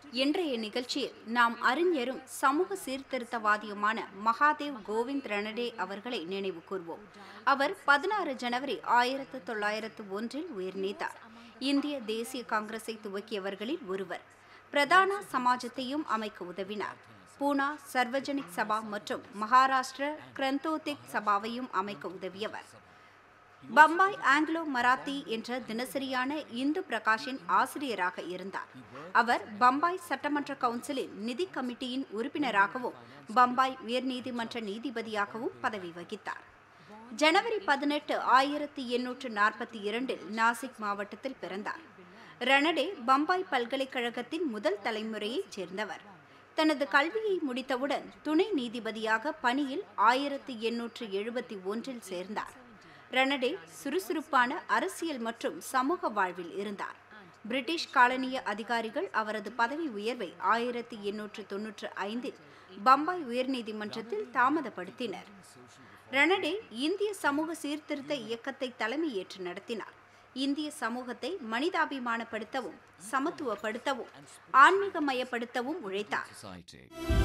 இன்றைய நிகழ்ச்சியில் நாம் அறிஞரும் சமூக சீர்திருத்தவாதியுமான மகாதேவ் கோவிந்த் ரணடே அவர்களை நினைவு கூர்வோம் அவர் பதினாறு ஜனவரி ஆயிரத்து தொள்ளாயிரத்து ஒன்றில் உயிர் நீத்தார் இந்திய தேசிய காங்கிரஸை துவக்கியவர்களில் ஒருவர் பிரதான சமாஜத்தையும் அமைக்க உதவினார் பூனா சர்வஜனிக் சபா மற்றும் மகாராஷ்டிர கிரந்தோதிக் சபாவையும் அமைக்க உதவியவர் பம்பாய் ஆங்கிலோ மராத்தி என்ற தினசரியான இந்து பிரகாஷின் ஆசிரியராக இருந்தார் அவர் பம்பாய் சட்டமன்ற கவுன்சிலின் நிதி கமிட்டியின் உறுப்பினராகவும் பம்பாய் உயர்நீதிமன்ற நீதிபதியாகவும் பதவி வகித்தார் ஜனவரி பதினெட்டு ஆயிரத்தி எண்ணூற்று நாற்பத்தி இரண்டில் நாசிக் மாவட்டத்தில் பிறந்தார் ரணடே பம்பாய் பல்கலைக்கழகத்தின் முதல் தலைமுறையைச் சேர்ந்தவர் தனது கல்வியை முடித்தவுடன் துணை நீதிபதியாக பணியில் ஆயிரத்தி எண்ணூற்று எழுபத்தி ஒன்றில் சேர்ந்தார் ரணடே சுறுசுறுப்பான அரசியல் மற்றும் சமூக வாழ்வில் இருந்தார் பிரிட்டிஷ் காலனிய அதிகாரிகள் அவரது பதவி உயர்வை ஆயிரத்தி எண்ணூற்று தொன்னூற்று ஐந்தில் பம்பாய் உயர்நீதிமன்றத்தில் தாமதப்படுத்தினர் ரணடே இந்திய சமூக சீர்திருத்த இயக்கத்தை தலைமையேற்று நடத்தினார் இந்திய சமூகத்தை மனிதாபிமானப்படுத்தவும் சமத்துவப்படுத்தவும் ஆன்மீகமயப்படுத்தவும் உழைத்தார் society.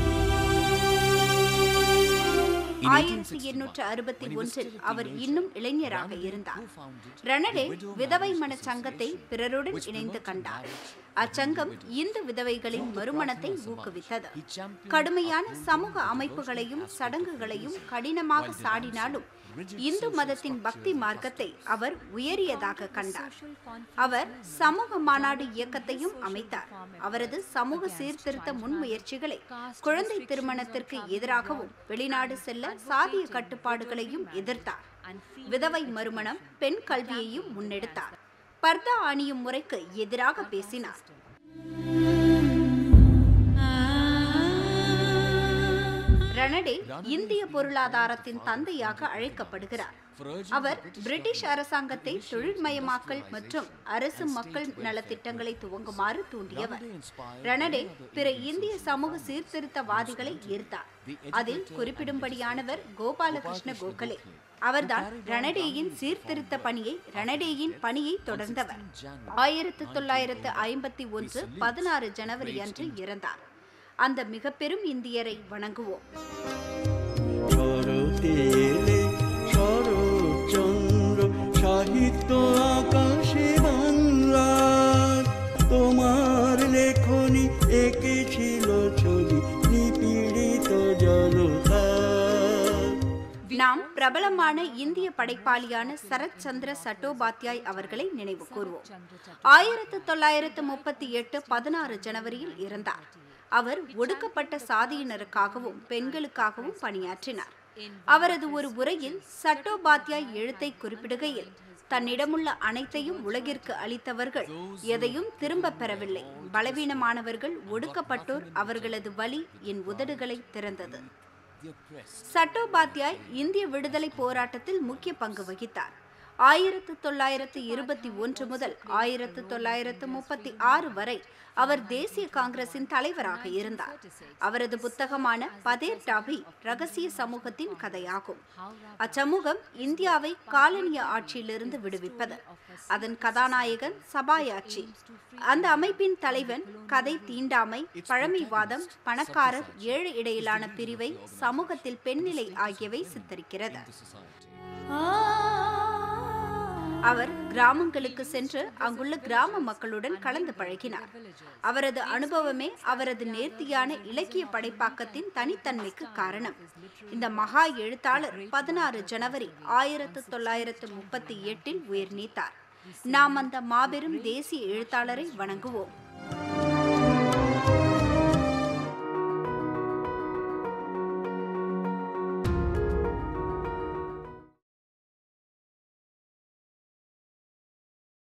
ஆயிரத்தி எண்ணூற்று அறுபத்தி ஒன்றில் அவர் இன்னும் இளைஞராக இருந்தார் ரணடே விதவை மன சங்கத்தை பிறருடன் இணைந்து கண்டார் அச்சங்கம் இந்து விதவைகளின் மறுமணத்தை ஊக்குவித்தது கடுமையான சமூக அமைப்புகளையும் சடங்குகளையும் கடினமாக சாடினாலும் இந்து மதத்தின் பக்தி மார்க்கத்தை அவர் உயரியதாக கண்டார் அவர் சமூக மாநாடு இயக்கத்தையும் அமைத்தார் அவரது சமூக சீர்திருத்த முன்முயற்சிகளை குழந்தை திருமணத்திற்கு எதிராகவும் வெளிநாடு செல்ல சாதிய கட்டுப்பாடுகளையும் எதிர்த்தார் விதவை மறுமணம் பெண் கல்வியையும் முன்னெடுத்தார் பர்தா அணியும் முறைக்கு எதிராக பேசினார் ரணடே இந்திய பொருளாதாரத்தின் தந்தையாக அழைக்கப்படுகிறார் அவர் பிரிட்டிஷ் அரசாங்கத்தை தொழில்மயமாக்கல் மற்றும் அரசு மக்கள் நலத்திட்டங்களை துவங்குமாறு தூண்டியவர் ரணடே பிற இந்திய சமூக சீர்திருத்தவாதிகளை ஈர்த்தார் அதில் குறிப்பிடும்படியானவர் கோபாலகிருஷ்ண கோகலே அவர்தான் ரணடேயின் சீர்திருத்த பணியை ரணடேயின் பணியை தொடர்ந்தவர் ஆயிரத்து தொள்ளாயிரத்து ஐம்பத்தி ஒன்று பதினாறு ஜனவரி அன்று இறந்தார் அந்த மிக பெரும் இந்தியரை வணங்குவோம் শরতেলে শরৎচন্দ্র সাহিত্য আকাশে বাংলার তোমার লেখনি এঁকেছিল ছবি নিপীড়িত জনতার நாம் பிரபலமான இந்திய படைப்பாளியான சரத் சந்திர சட்டோபாத்யாய் அவர்களை நினைவு கூர்வோம் ஆயிரத்து தொள்ளாயிரத்து முப்பத்தி எட்டு பதினாறு ஜனவரியில் இறந்தார் அவர் ஒடுக்கப்பட்ட சாதியினருக்காகவும் பெண்களுக்காகவும் பணியாற்றினார் அவரது ஒரு உரையில் சட்டோபாத்யாய் எழுத்தை குறிப்பிடுகையில் தன்னிடமுள்ள அனைத்தையும் உலகிற்கு அளித்தவர்கள் எதையும் திரும்பப் பெறவில்லை பலவீனமானவர்கள் ஒடுக்கப்பட்டோர் அவர்களது வலி என் உதடுகளை திறந்தது சட்டோபாத்யாய் இந்திய விடுதலை போராட்டத்தில் முக்கிய பங்கு வகித்தார் ஆயிரத்து தொள்ளாயிரத்து இருபத்தி ஒன்று முதல் ஆயிரத்து தொள்ளாயிரத்து முப்பத்தி ஆறு வரை அவர் தேசிய காங்கிரசின் தலைவராக இருந்தார் அவரது புத்தகமான பதேர் டாபி ரகசிய சமூகத்தின் கதையாகும் அச்சமூகம் இந்தியாவை காலனிய ஆட்சியிலிருந்து விடுவிப்பது அதன் கதாநாயகன் சபாயாட்சி அந்த அமைப்பின் தலைவன் கதை தீண்டாமை பழமைவாதம் பணக்காரர் ஏழை இடையிலான பிரிவை சமூகத்தில் பெண்நிலை ஆகியவை சித்தரிக்கிறது அவர் கிராமங்களுக்கு சென்று அங்குள்ள கிராம மக்களுடன் கலந்து பழகினார் அவரது அனுபவமே அவரது நேர்த்தியான இலக்கிய படைப்பாக்கத்தின் தனித்தன்மைக்கு காரணம் இந்த மகா எழுத்தாளர் பதினாறு ஜனவரி ஆயிரத்து தொள்ளாயிரத்து முப்பத்தி எட்டில் உயிர் நீத்தார் நாம் அந்த மாபெரும் தேசிய எழுத்தாளரை வணங்குவோம்